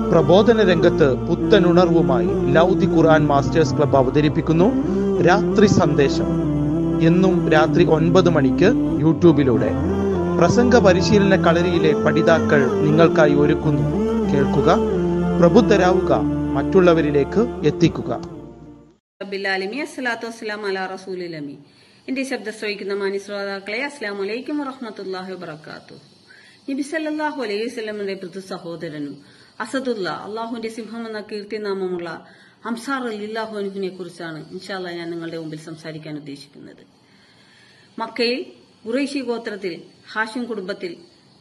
പ്രബോധന രംഗത്ത് പുത്തനുണർവുമായി ലൗദി ഖുർആൻ masters club അവതരിപ്പിക്കുന്നു രാത്രി സന്ദേശം എന്നും രാത്രി ഒൻപത് മണിക്ക് യൂട്യൂബിലൂടെ പ്രസംഗ പരിശീലന കളരിയിലെ പഠിതാക്കൾ നിങ്ങൾക്കായി ഒരുക്കുന്നു കേൾക്കുക പ്രബുദ്ധരാവുക മറ്റുള്ളവരിലേക്ക് എത്തിക്കുക റബ്ബില്ലാലിമി അസ്സലാത്തു വസ്സലാം അലാ റസൂലിലമി എന്റെ ശബ്ദം ശ്രവിക്കുന്ന മാന്യ ശ്രോതാക്കളെ അസ്ലാം വലൈക്കും വറഹമത്തല്ലാഹി വബർക്കാത്തു നബി സല്ലല്ലാഹു അലൈഹി വസല്ലമയുടെ പൃഥു സഹോദരനും അസദുല്ല അള്ളാഹുവിന്റെ സിംഹം എന്ന കീർത്തിനാമമുള്ള അംസാർ അലില്ലാഹുവിനെ കുറിച്ചാണ് ഇൻഷാല്ല ഞാൻ നിങ്ങളുടെ മുമ്പിൽ സംസാരിക്കാൻ ഉദ്ദേശിക്കുന്നത് മക്കയിൽ ഖുറൈശി ഗോത്രത്തിൽ ഹാഷിം കുടുംബത്തിൽ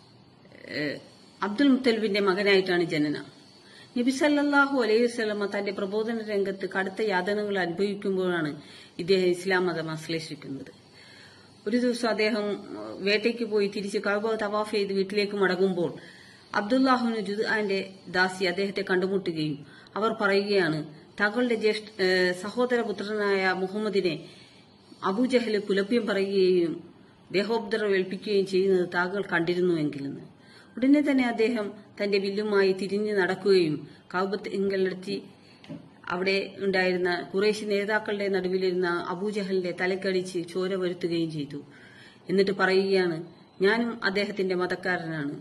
ഏഹ്, അബ്ദുൽ മുത്തലിബിന്റെ മകനായിട്ടാണ് ജനനം നബി സല്ലല്ലാഹു അലൈഹി വസല്ലമ തന്റെ പ്രബോധന രംഗത്ത് കടുത്ത യാതനകൾ അനുഭവിക്കുമ്പോഴാണ് ഇദ്ദേഹം ഇസ്ലാം മതം ആശ്ലേഷിക്കുന്നത് ഒരു ദിവസം അദ്ദേഹം ഏഹ്, വേട്ടയ്ക്ക് പോയി തിരിച്ച് കഅബ തവാഫ് ചെയ്ത് വീട്ടിലേക്ക് മടങ്ങുമ്പോൾ അബ്ദുല്ലാഹുന് ജുദ്ആന്റെ ദാസി അദ്ദേഹത്തെ കണ്ടുമുട്ടുകയും അവർ പറയുകയാണ് തങ്ങളുടെ ജ്യേഷ്ഠ ഏഹ്, സഹോദരപുത്രനായ മുഹമ്മദിനെ അബൂജഹല് പുലഭ്യം പറയുകയും ദേഹോപദ്രവം ഏൽപ്പിക്കുകയും ചെയ്യുന്നത് താങ്കൾ കണ്ടിരുന്നുവെങ്കിലെന്ന് ഉടനെ തന്നെ അദ്ദേഹം തന്റെ വില്ലുമായി തിരിഞ്ഞു നടക്കുകയും കൗബത്ത് ഇങ്കലെത്തി അവിടെ ഉണ്ടായിരുന്ന കുറേശ്ശി നേതാക്കളുടെ നടുവിലിരുന്ന അബൂജഹലിന്റെ തലക്കടിച്ച് ചോര വരുത്തുകയും ചെയ്തു എന്നിട്ട് പറയുകയാണ് ഞാനും അദ്ദേഹത്തിന്റെ മതക്കാരനാണ്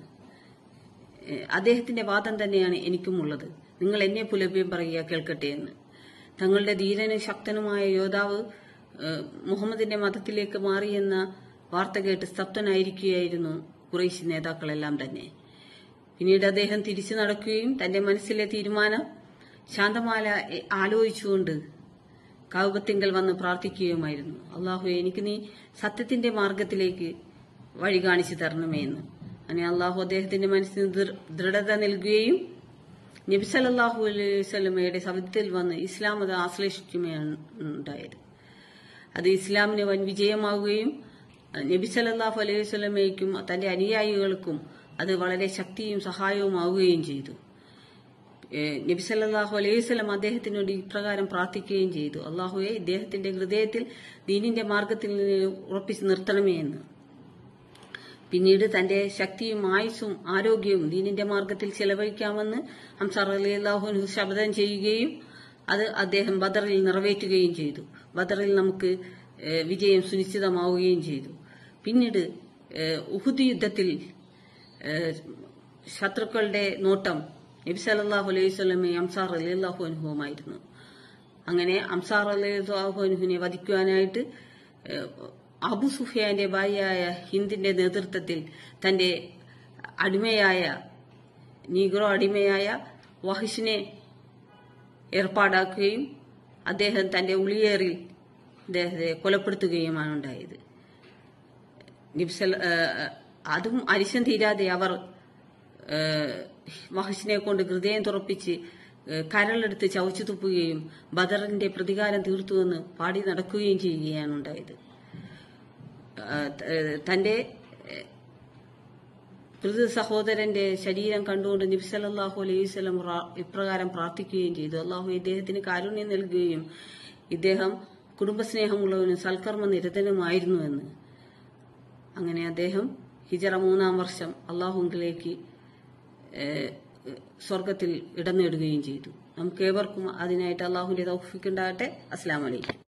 ഏഹ് അദ്ദേഹത്തിന്റെ വാദം തന്നെയാണ് എനിക്കുമുള്ളത് നിങ്ങൾ എന്നെ പുലഭ്യം പറയുക കേൾക്കട്ടെ എന്ന് തങ്ങളുടെ ധീരനും ശക്തനുമായ യോദ്ധാവ് ഏഹ് മുഹമ്മദിന്റെ മതത്തിലേക്ക് മാറിയെന്ന വാർത്ത കേട്ട് സ്തബ്ധനായിരിക്കുകയായിരുന്നു കുറേശ്ശി നേതാക്കളെല്ലാം തന്നെ പിന്നീട് അദ്ദേഹം തിരിച്ചു നടക്കുകയും തന്റെ മനസ്സിലെ തീരുമാനം ശാന്തമാല എ- ആലോചിച്ചുകൊണ്ട് കൗപത്തിങ്കൽ വന്ന് പ്രാർത്ഥിക്കുകയുമായിരുന്നു അള്ളാഹു എനിക്ക് നീ സത്യത്തിന്റെ മാർഗത്തിലേക്ക് വഴി കാണിച്ചു തരണമേ എന്ന് അങ്ങനെ അള്ളാഹു അദ്ദേഹത്തിന്റെ മനസ്സിന് ദൃ- ദൃഢത നൽകുകയും നബി സല്ലല്ലാഹു അലൈഹി വസല്ലമയുടെ സവിധത്തിൽ വന്ന് ഇസ്ലാം മതം ആശ്ലേഷിക്കുകയാണ് ഉണ്ടായത് അത് ഇസ്ലാമിന് വൻ വിജയമാവുകയും നബി സല്ലല്ലാഹു അലൈഹി വസല്ലമയ്ക്കും തന്റെ അനുയായികൾക്കും അത് വളരെ ശക്തിയും സഹായവുമാവുകയും ചെയ്തു ഏഹ് നബി സല്ലല്ലാഹു അലൈഹി വസല്ലം അദ്ദേഹത്തിനോട് ഇപ്രകാരം പ്രാർത്ഥിക്കുകയും ചെയ്തു അള്ളാഹുവെ ഇദ്ദേഹത്തിന്റെ ഹൃദയത്തിൽ ദീനിന്റെ മാർഗത്തിൽ ഉറപ്പിച്ചു നിർത്തണമേ എന്ന് പിന്നീട് തന്റെ ശക്തിയും ആയുസ്സും ആരോഗ്യവും ദീനിന്റെ മാർഗത്തിൽ ചെലവഴിക്കാമെന്ന് ഹംസാർ അലി അള്ളാഹുനു ശപഥം ചെയ്യുകയും അത് അദ്ദേഹം ബദറിൽ നിറവേറ്റുകയും ചെയ്തു ബദറിൽ നമുക്ക് ഏഹ്, വിജയം സുനിശ്ചിതമാവുകയും ചെയ്തു പിന്നീട് ഏഹ്, ഉഹുദ് യുദ്ധത്തിൽ ഏഹ്, ശത്രുക്കളുടെ നോട്ടം നബി സല്ലല്ലാഹു അലൈഹി സ്വലമെ അംസാർ അലി അള്ളാഹു അനുഭവമായിരുന്നു അങ്ങനെ അംസാർ അലിഹുവിനെ വധിക്കുവാനായിട്ട് ഏഹ്, അബു സുഫിയാന്റെ ഭാര്യയായ ഹിന്ദിന്റെ നേതൃത്വത്തിൽ തന്റെ അടിമയായ നീഗ്രോ അടിമയായ വഹിഷിനെ ഏർപ്പാടാക്കുകയും അദ്ദേഹം തന്റെ ഉളിയേറിൽ അദ്ദേഹത്തെ കൊലപ്പെടുത്തുകയുമാണ് ഉണ്ടായത് നിബ്സൽ ഏഹ്, അതും അരിശം തീരാതെ അവർ ഏഹ്, വഹിഷിനെ കൊണ്ട് ഹൃദയം തുറപ്പിച്ച് ഏഹ്, കരളെടുത്ത് ചവച്ചു തുപ്പുകയും ബദറിന്റെ പ്രതികാരം തീർത്തുവെന്ന് പാടി നടക്കുകയും ചെയ്യുകയാണ് ഉണ്ടായത് ഏഹ്, ഏഹ്, തന്റെ ഏഹ്, പൃഥു സഹോദരന്റെ ശരീരം കണ്ടുകൊണ്ട് നബി സല്ലല്ലാഹു അലൈഹി വസല്ലം റാ- ഇപ്രകാരം പ്രാർത്ഥിക്കുകയും ചെയ്തു അള്ളാഹു ഇദ്ദേഹത്തിന് കാരുണ്യം നൽകുകയും ഇദ്ദേഹം കുടുംബസ്നേഹമുള്ളവനും സൽക്കർമ്മ നിരതനുമായിരുന്നുവെന്ന് അങ്ങനെ അദ്ദേഹം ഹിജറ മൂന്നാം വർഷം അള്ളാഹുങ്കിലേക്ക് ഏഹ്, സ്വർഗത്തിൽ ഇടം നേടുകയും ചെയ്തു നമുക്ക് ഏവർക്കും അതിനായിട്ട് അള്ളാഹുവിന്റെ തൗഫിക്ക് ഉണ്ടാകട്ടെ അസ്ലാം വലൈക്കും